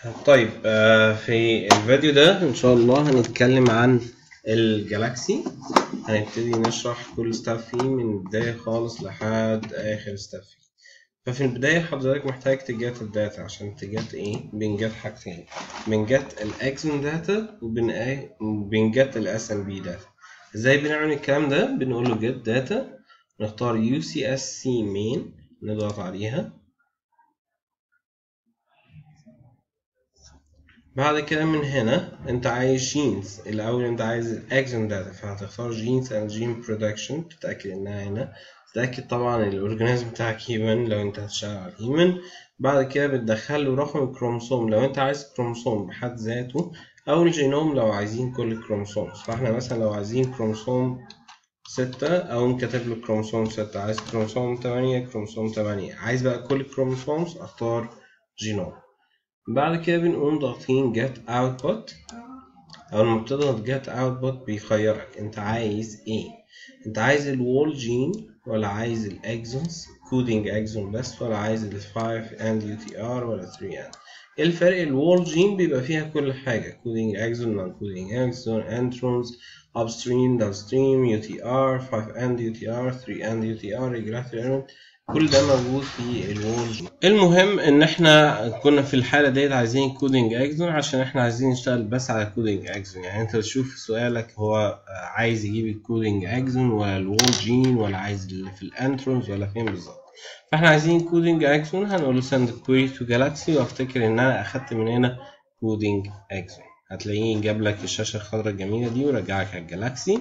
طيب آه، في الفيديو ده ان شاء الله هنتكلم عن الجالاكسي هنبتدي نشرح كل ستاف فيه من البداية خالص لحد آخر ستاف فيه ففي البداية حضرتك محتاج تجات الداتا عشان تجات ايه؟ بنجات حاجتين بنجات الاكسون داتا وبنجات الاس ام بي داتا ازاي بنعمل الكلام ده؟ بنقول له جيت داتا نختار يو سي اس سي مين نضغط عليها بعد كده من هنا انت عايز جينز الاول انت عايز الاكسون داتا فهتختار جينز اند جين برودكشن تتاكد انها هنا تتاكد طبعا الاورجانيزم بتاعك هيومن لو انت هتشتغل على هيومن بعد كده بتدخل له رقم الكروموسوم لو انت عايز كروموسوم بحد ذاته او الجينوم لو عايزين كل الكروموسومز فاحنا مثلا لو عايزين كروموسوم ستة أو كاتب له كروموسوم ستة عايز كروموسوم تمانية كروموسوم تمانية عايز بقى كل الكروموسومز أختار جينوم بعد كده بنقوم ضاغطين get output أول ما بتضغط get output بيخيرك أنت عايز إيه أنت عايز الوول جين ولا عايز الأكسونز كودينج أكسون بس ولا عايز ال 5 and UTR ولا 3 and إيه الفرق الوول جين بيبقى فيها كل حاجة كودينج أكسون non coding أكسون انترونز upstream downstream UTR 5 and UTR 3 and UTR regulatory element كل ده موجود في الوول المهم ان احنا كنا في الحاله ديت عايزين كودينج اكزون عشان احنا عايزين نشتغل بس على كودينج اكزون يعني انت تشوف سؤالك هو عايز يجيب الكودينج اكزون ولا الوول جين ولا عايز اللي في الانترونز ولا فين بالظبط فاحنا عايزين كودينج اكزون هنقول له send query to galaxy وافتكر ان انا اخدت من هنا كودينج اكزون هتلاقيه جاب لك الشاشه الخضراء الجميله دي ورجعك على الجالاكسي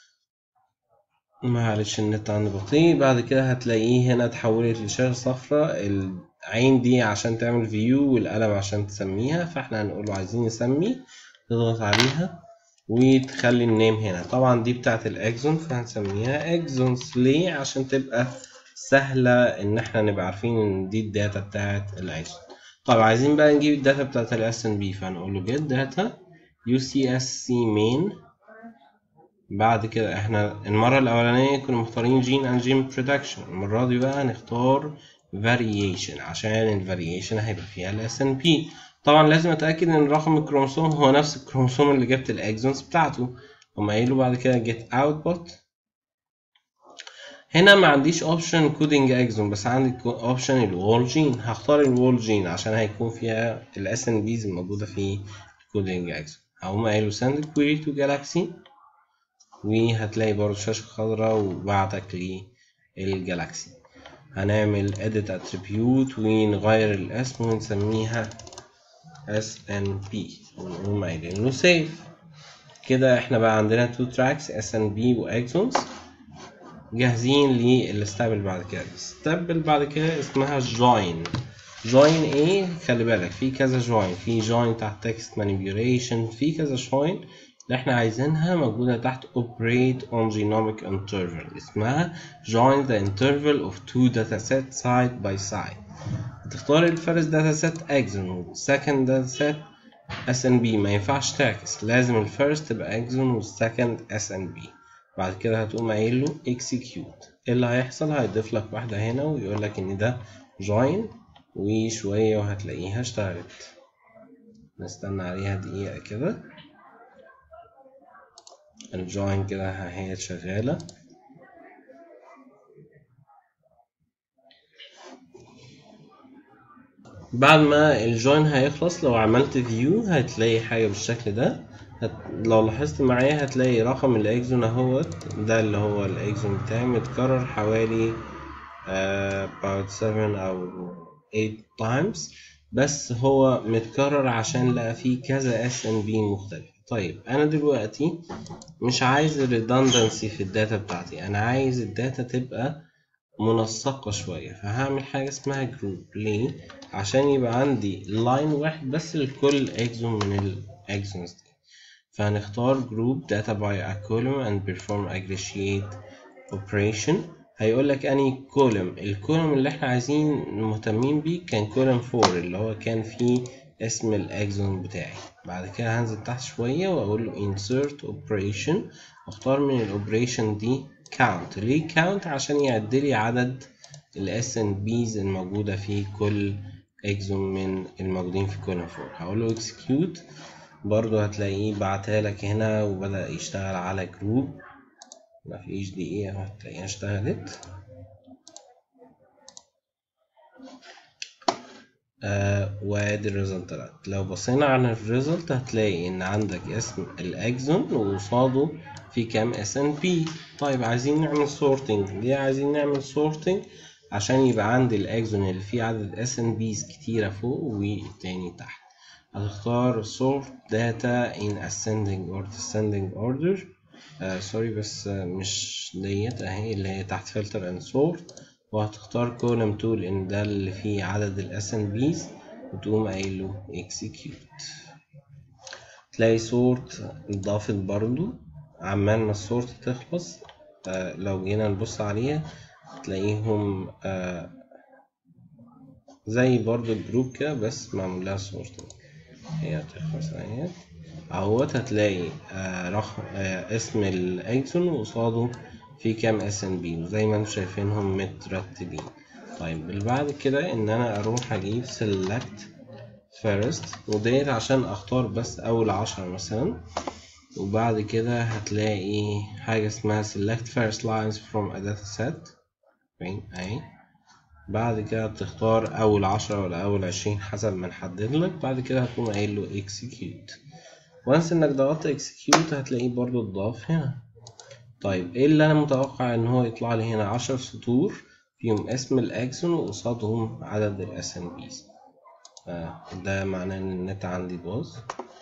معلش النت عندي بطيء بعد كده هتلاقيه هنا اتحولت لشاشة صفراء العين دي عشان تعمل فيو والقلم عشان تسميها فاحنا هنقول له عايزين نسمي نضغط عليها وتخلي النيم هنا طبعا دي بتاعت الاكزون فهنسميها اكزونز ليه عشان تبقى سهلة ان احنا نبقى عارفين ان دي الداتا بتاعت الاكزون طب عايزين بقى نجيب الداتا بتاعت الاس ان بي فهنقول له get data UCSC main بعد كده احنا المرة الأولانية كنا مختارين جين and gene production المرة دي بقى هنختار variation عشان ال variation هيبقى فيها ال SNP طبعا لازم أتأكد إن رقم الكروموسوم هو نفس الكروموسوم اللي جبت الأكسونز بتاعته هما قايله بعد كده get output هنا ما عنديش اوبشن كودينج اكزون بس عندي اوبشن الوول جين هختار الوول جين عشان هيكون فيها الاس ان بيز الموجوده في الكودينج اكزون هقوم قايله send query to galaxy وهتلاقي برضه شاشة خضراء وبعتك للجالاكسي هنعمل edit attribute ونغير الاسم ونسميها SNP ونقوم قايلين له save كده احنا بقى عندنا two tracks SNP وأكسونز جاهزين للستاب اللي بعد كده الستاب اللي بعد كده اسمها join join ايه خلي بالك في كذا join في join تحت text manipulation في كذا join اللي احنا عايزينها موجودة تحت operate on genomic interval اسمها join the interval of two datasets side by side هتختار الفيرست dataset exon والسكند dataset SNB ما ينفعش تعكس لازم الفيرست تبقى exon والسكند SNB بعد كده هتقوم قايل له execute ايه اللي هيحصل هيضيف لك واحدة هنا ويقول لك ان ده join وشوية وهتلاقيها اشتغلت نستنى عليها دقيقة كده الجوين كده هي شغالة بعد ما الجوين هيخلص لو عملت فيو هتلاقي حاجة بالشكل ده هت... لو لاحظت معايا هتلاقي رقم الاكزون اهوت ده اللي هو الاكزون بتاعي متكرر حوالي uh, about 7 او 8 times بس هو متكرر عشان لقى فيه كذا اس ان بي مختلف طيب انا دلوقتي مش عايز الريدندنسي في الداتا بتاعتي انا عايز الداتا تبقى منسقة شوية فهعمل حاجة اسمها جروب ليه عشان يبقى عندي لاين واحد بس لكل اكزون من الاكزونز دي فهنختار جروب data by a column and perform aggregate operation هيقول لك اني كولوم الكولوم اللي احنا عايزين مهتمين بيه كان كولوم 4 اللي هو كان فيه اسم الاكزون بتاعي بعد كده هنزل تحت شوية واقول له insert operation واختار من الاوبريشن دي count ليه count عشان يعد لي عدد ال SNBs الموجودة في كل اكزون من الموجودين في كولوم 4 هقول له اكسكيوت برضو هتلاقيه بعتها لك هنا وبدأ يشتغل على جروب مفيش دقيقة اهو هتلاقيها اشتغلت آه وادي الريزلت طلعت لو بصينا على الريزلت هتلاقي ان عندك اسم الاكزون وقصاده في كام اس ان بي طيب عايزين نعمل سورتنج ليه عايزين نعمل سورتنج عشان يبقى عندي الاكزون اللي فيه عدد اس ان بيز كتيرة فوق والتاني تحت هتختار sort data in ascending or descending order سوري uh, بس uh, مش ديت اهي اللي هي تحت filter and sort وهتختار column tool ان ده اللي فيه عدد ال SNPs وتقوم قايل له execute تلاقي sort اتضافت برضو عمال ما السورت تخلص آه لو جينا نبص عليها تلاقيهم آه زي برضو الجروب كده بس معمول لها sorting هي هتخلص اهي اهوت هتلاقي آه رقم آه اسم الاكسون وقصاده في كام اس ان بي وزي ما انتم شايفينهم مترتبين طيب اللي بعد كده ان انا اروح اجيب select first وديت عشان اختار بس اول عشرة مثلا وبعد كده هتلاقي حاجة اسمها select first lines from a data set فين اهي بعد كده بتختار اول عشرة ولا اول عشرين حسب ما نحدد لك بعد كده هتقوم قايل له execute وانس انك ضغطت execute هتلاقيه برضو اتضاف هنا طيب ايه اللي انا متوقع ان هو يطلع لي هنا عشر سطور فيهم اسم الاكسون وقصادهم عدد الاس ان بيز ده معناه ان النت عندي باظ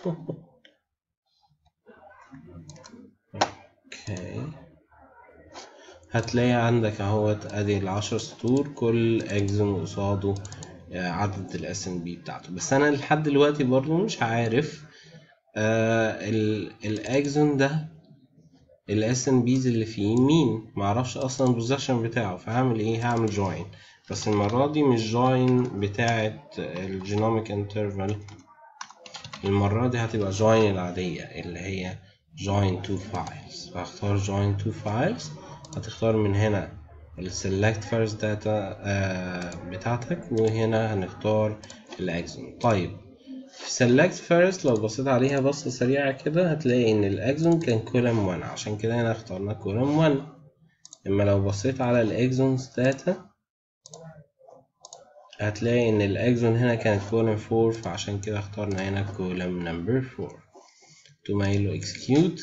اوكي هتلاقي عندك اهوت ادي العشر سطور كل اكسون قصاده عدد الاس ان بي بتاعته بس انا لحد دلوقتي برضو مش عارف آه الاكسون ده الاس ان بيز اللي فيه مين معرفش اصلا البوزيشن بتاعه فهعمل ايه هعمل جوين بس المرة دي مش جوين بتاعة الجينوميك انترفال المرة دي هتبقى جوين العادية اللي هي join two files فهختار join two files هتختار من هنا ال select first data آه بتاعتك وهنا هنختار الاكسون طيب في select first لو بصيت عليها بصة سريعة كده هتلاقي ان الاكسون كان column 1 عشان كده هنا اخترنا column 1 اما لو بصيت على الاكسونز data هتلاقي ان الاكسون هنا كانت column 4 فعشان كده اخترنا هنا column number 4 تقوم قايل له execute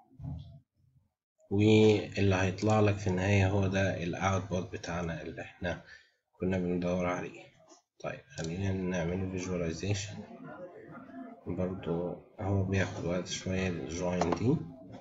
واللي هيطلع لك في النهاية هو ده الاوتبوت بتاعنا اللي احنا كنا بندور عليه طيب خلينا نعمله visualization برضو هو بياخد وقت شوية الجوين دي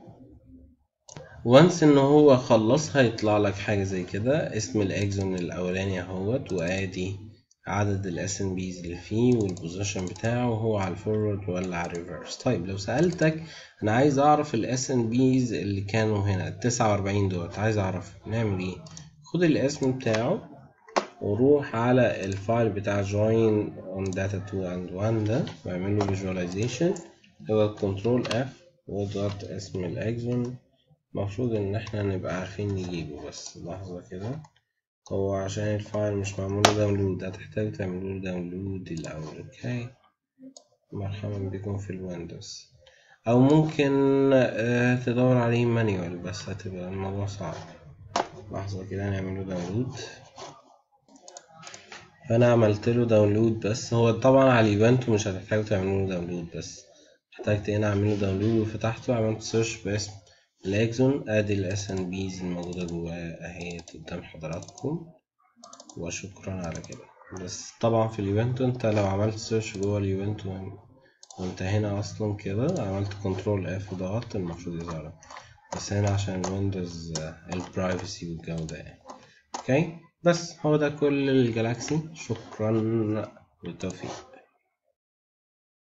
وانس ان هو خلص هيطلع لك حاجة زي كده اسم الاكسون الاولاني اهوت وادي عدد الاس ان بيز اللي فيه والبوزيشن بتاعه هو على الفورورد ولا على الريفرس طيب لو سألتك انا عايز اعرف الاس ان بيز اللي كانوا هنا التسعة واربعين دوت عايز اعرف نعمل ايه خد الاسم بتاعه وروح على الفايل بتاع join on data 2 and 1 ده واعمل له visualization هو كنترول F واضغط اسم الاكسون المفروض ان احنا نبقى عارفين نجيبه بس لحظة كده هو عشان الفايل مش معمول له داونلود هتحتاج تعملوا له داونلود الاول اوكي مرحبا بكم في الويندوز او ممكن آه تدور عليه مانيوال بس هتبقى الموضوع صعب لحظة كده نعمله داونلود فانا عملت له داونلود بس هو طبعا على الايفنت مش هتحتاجوا تعملوا له داونلود بس احتجت هنا اعمل له داونلود وفتحته وعملت سيرش باسم الاكسون ادي الاس ان بيز الموجوده جواه اهي قدام حضراتكم وشكرا على كده بس طبعا في الايفنت انت لو عملت سيرش جوه الايفنت وانت هنا اصلا كده عملت كنترول اف وضغطت المفروض يظهر بس هنا عشان الويندوز البرايفسي والجو ده يعني اوكي بس هو ده كل الجالاكسي شكرا بالتوفيق